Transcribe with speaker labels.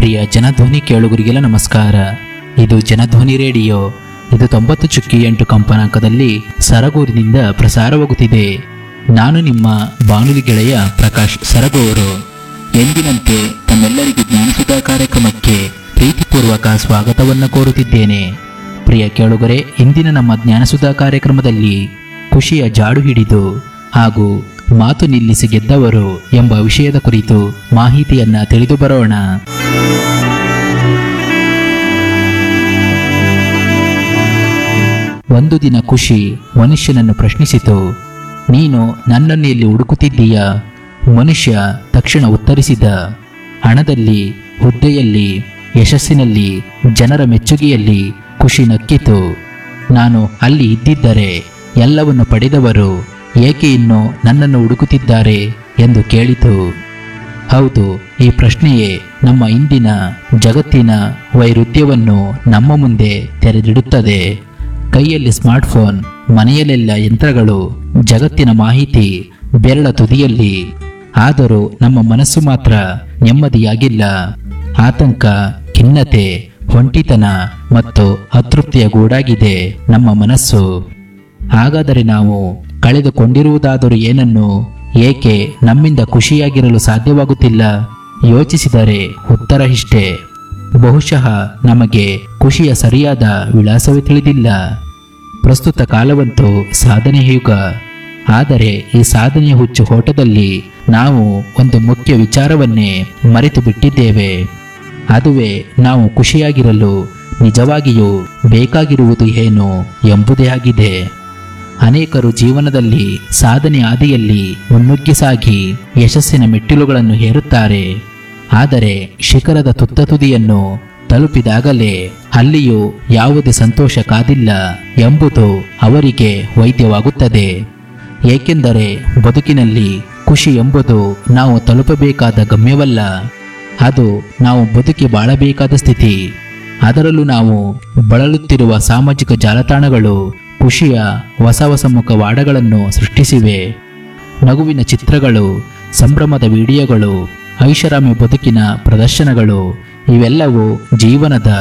Speaker 1: ಪ್ರಿಯ ಜನಧ್ವನಿ ಕೇಳುಗರಿಗೆಲ್ಲ ನಮಸ್ಕಾರ ಇದು ಜನಧ್ವನಿ ರೇಡಿಯೋ ಇದು ತೊಂಬತ್ತು ಚುಕ್ಕಿ ಎಂಟು ಕಂಪನಾಂಕದಲ್ಲಿ ಸರಗೂರಿನಿಂದ ಪ್ರಸಾರವಾಗುತ್ತಿದೆ ನಾನು ನಿಮ್ಮ ಬಾನುಲಿ ಗೆಳೆಯ ಪ್ರಕಾಶ್ ಸರಗೂರು ಎಂದಿನಂತೆ ತಮ್ಮೆಲ್ಲರಿಗೂ ಜ್ಞಾನಸುಧಾ ಕಾರ್ಯಕ್ರಮಕ್ಕೆ ಪ್ರೀತಿಪೂರ್ವಕ ಸ್ವಾಗತವನ್ನು ಕೋರುತ್ತಿದ್ದೇನೆ ಪ್ರಿಯ ಕೇಳುಗರೆ ಇಂದಿನ ನಮ್ಮ ಜ್ಞಾನಸುಧಾ ಕಾರ್ಯಕ್ರಮದಲ್ಲಿ ಖುಷಿಯ ಜಾಡು ಹಿಡಿದು ಹಾಗೂ ಮಾತು ನಿಲ್ಲಿಸಿ ಗೆದ್ದವರು ಎಂಬ ವಿಷಯದ ಕುರಿತು ಮಾಹಿತಿಯನ್ನ ತಿಳಿದು ಬರೋಣ ಒಂದು ದಿನ ಖುಷಿ ಮನುಷ್ಯನನ್ನು ಪ್ರಶ್ನಿಸಿತು ನೀನು ನನ್ನನ್ನು ಎಲ್ಲಿ ಹುಡುಕುತ್ತಿದ್ದೀಯಾ ಮನುಷ್ಯ ತಕ್ಷಣ ಉತ್ತರಿಸಿದ ಹಣದಲ್ಲಿ ಹುದ್ದೆಯಲ್ಲಿ ಯಶಸ್ಸಿನಲ್ಲಿ ಜನರ ಮೆಚ್ಚುಗೆಯಲ್ಲಿ ಖುಷಿ ನಕ್ಕಿತು ನಾನು ಅಲ್ಲಿ ಇದ್ದಿದ್ದರೆ ಎಲ್ಲವನ್ನು ಪಡೆದವರು ಏಕೆ ಇನ್ನು ನನ್ನನ್ನು ಹುಡುಕುತ್ತಿದ್ದಾರೆ ಎಂದು ಕೇಳಿತು ಹೌದು ಈ ಪ್ರಶ್ನೆಯೇ ನಮ್ಮ ಇಂದಿನ ಜಗತ್ತಿನ ವೈರುಧ್ಯವನ್ನು ನಮ್ಮ ಮುಂದೆ ತೆರೆದಿಡುತ್ತದೆ ಕೈಯಲ್ಲಿ ಸ್ಮಾರ್ಟ್ಫೋನ್ ಮನೆಯಲ್ಲೆಲ್ಲ ಯಂತ್ರಗಳು ಜಗತ್ತಿನ ಮಾಹಿತಿ ಬೆರಳ ತುದಿಯಲ್ಲಿ ಆದರೂ ನಮ್ಮ ಮನಸ್ಸು ಮಾತ್ರ ನೆಮ್ಮದಿಯಾಗಿಲ್ಲ ಆತಂಕ ಖಿನ್ನತೆ ಹೊಂಟಿತನ ಮತ್ತು ಅತೃಪ್ತಿಯ ಗೂಡಾಗಿದೆ ನಮ್ಮ ಮನಸ್ಸು ಹಾಗಾದರೆ ನಾವು ಕಳೆದುಕೊಂಡಿರುವುದಾದರೂ ಏನನ್ನು ಏಕೆ ನಮ್ಮಿಂದ ಖುಷಿಯಾಗಿರಲು ಸಾಧ್ಯವಾಗುತ್ತಿಲ್ಲ ಯೋಚಿಸಿದರೆ ಉತ್ತರ ಇಷ್ಟೇ ಬಹುಶಃ ನಮಗೆ ಖುಷಿಯ ಸರಿಯಾದ ವಿಳಾಸವೇ ತಿಳಿದಿಲ್ಲ ಪ್ರಸ್ತುತ ಕಾಲವಂತೂ ಸಾಧನೆಯ ಯುಗ ಆದರೆ ಈ ಸಾಧನೆಯ ಹುಚ್ಚು ಓಟದಲ್ಲಿ ನಾವು ಒಂದು ಮುಖ್ಯ ವಿಚಾರವನ್ನೇ ಮರೆತು ಬಿಟ್ಟಿದ್ದೇವೆ ಅದುವೇ ನಾವು ಖುಷಿಯಾಗಿರಲು ನಿಜವಾಗಿಯೂ ಬೇಕಾಗಿರುವುದು ಏನು ಎಂಬುದೇ ಆಗಿದೆ ಅನೇಕರು ಜೀವನದಲ್ಲಿ ಸಾಧನೆ ಹಾದಿಯಲ್ಲಿ ಮುನ್ನುಗ್ಗಿ ಸಾಗಿ ಯಶಸ್ಸಿನ ಮೆಟ್ಟಿಲುಗಳನ್ನು ಹೇರುತ್ತಾರೆ ಆದರೆ ಶಿಖರದ ತುತ್ತ ತುದಿಯನ್ನು ತಲುಪಿದಾಗಲೇ ಅಲ್ಲಿಯೂ ಯಾವುದೇ ಸಂತೋಷ ಕಾದಿಲ್ಲ ಎಂಬುದು ಅವರಿಗೆ ವೈದ್ಯವಾಗುತ್ತದೆ ಏಕೆಂದರೆ ಬದುಕಿನಲ್ಲಿ ಖುಷಿ ಎಂಬುದು ನಾವು ತಲುಪಬೇಕಾದ ಗಮ್ಯವಲ್ಲ ಅದು ನಾವು ಬದುಕಿ ಬಾಳಬೇಕಾದ ಸ್ಥಿತಿ ಅದರಲ್ಲೂ ನಾವು ಬಳಲುತ್ತಿರುವ ಸಾಮಾಜಿಕ ಜಾಲತಾಣಗಳು ಖುಷಿಯ ಹೊಸ ಹೊಸ ಮುಖವಾಡಗಳನ್ನು ಸೃಷ್ಟಿಸಿವೆ ನಗುವಿನ ಚಿತ್ರಗಳು ಸಂಭ್ರಮದ ವಿಡಿಯೋಗಳು ಐಷಾರಾಮಿ ಬದುಕಿನ ಪ್ರದರ್ಶನಗಳು ಇವೆಲ್ಲವೂ ಜೀವನದ